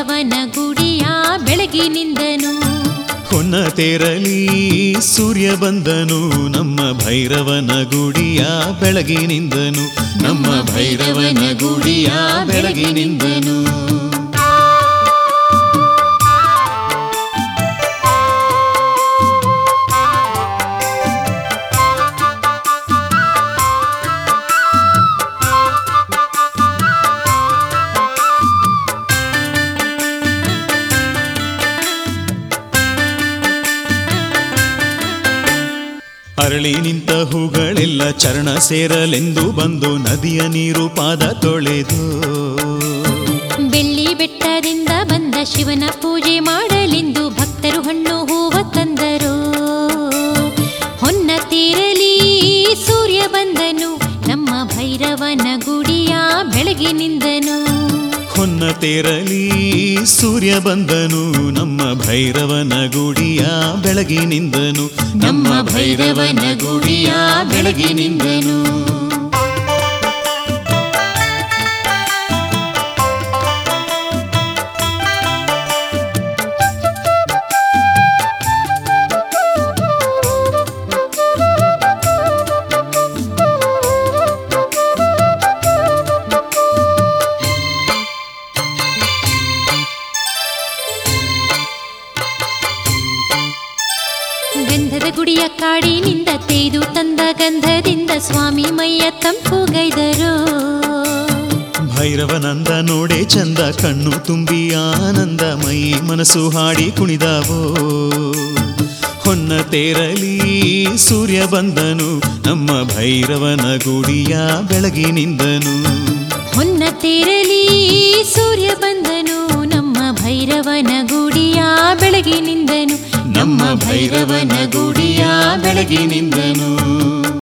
ಭೈರವನ ಗುಡಿಯ ಬೆಳಗಿನಿಂದನು ಹೊನ್ನ ತೇರಲಿ ಸೂರ್ಯ ಬಂದನು ನಮ್ಮ ಭೈರವನ ಗುಡಿಯ ಬೆಳಗಿನಿಂದನು ನಮ್ಮ ಭೈರವನ ಗುಡಿಯ ಬೆಳಗಿನಿಂದನು ಅರಳಿ ನಿಂತ ಹೂಗಳೆಲ್ಲ ಚರಣ ಸೇರಲೆಂದು ಬಂದು ನದಿಯ ನೀರು ಪಾದ ತೊಳೆದು ಬೆಳ್ಳಿ ಬೆಟ್ಟದಿಂದ ಬಂದ ಶಿವನ ಪೂಜೆ ಮಾಡಲೆಂದು ಭಕ್ತರು ಹಣ್ಣು ಹೂವ ತಂದರು ಹೊನ್ನ ತೀರಲಿ ಸೂರ್ಯ ಬಂದನು ನಮ್ಮ ಭೈರವನ ಗುಡಿಯ ಬೆಳಗಿನಿಂದನು ಹೊನ್ನ ತೇರಲಿ ಸೂರ್ಯ ಬಂದನು ನಮ್ಮ ಭೈರವನ ಗುಡಿಯ ಬೆಳಗಿನಿಂದನು ನಮ್ಮ ಭೈರವನ ಗುಡಿಯ ಬೆಳಗಿನಿಂದನು ಗಂಧದ ಗುಡಿಯ ಕಾಡಿನಿಂದ ತೆಯ್ದು ತಂದ ಗಂಧದಿಂದ ಸ್ವಾಮಿ ಮೈಯ ತಂಪುಗೈದರು ಭೈರವನಂದ ನೋಡೆ ಚಂದ ಕಣ್ಣು ತುಂಬಿ ಆನಂದ ಮೈ ಮನಸ್ಸು ಹಾಡಿ ಕುಣಿದಾವೋ ಹೊನ್ನ ತೇರಲಿ ಸೂರ್ಯ ಬಂದನು ನಮ್ಮ ಭೈರವನ ಗುಡಿಯ ಬೆಳಗಿನಿಂದನು ಹೊನ್ನ ತೇರಲಿ ಸೂರ್ಯ ಬಂದನು ನಮ್ಮ ಭೈರವನ ಗುಡಿಯ ಬೆಳಗಿನಿಂದನು ನಮ್ಮ ಭೈರವನ ಗುಡಿಯ ಬೆಳಗಿನಿಂದನು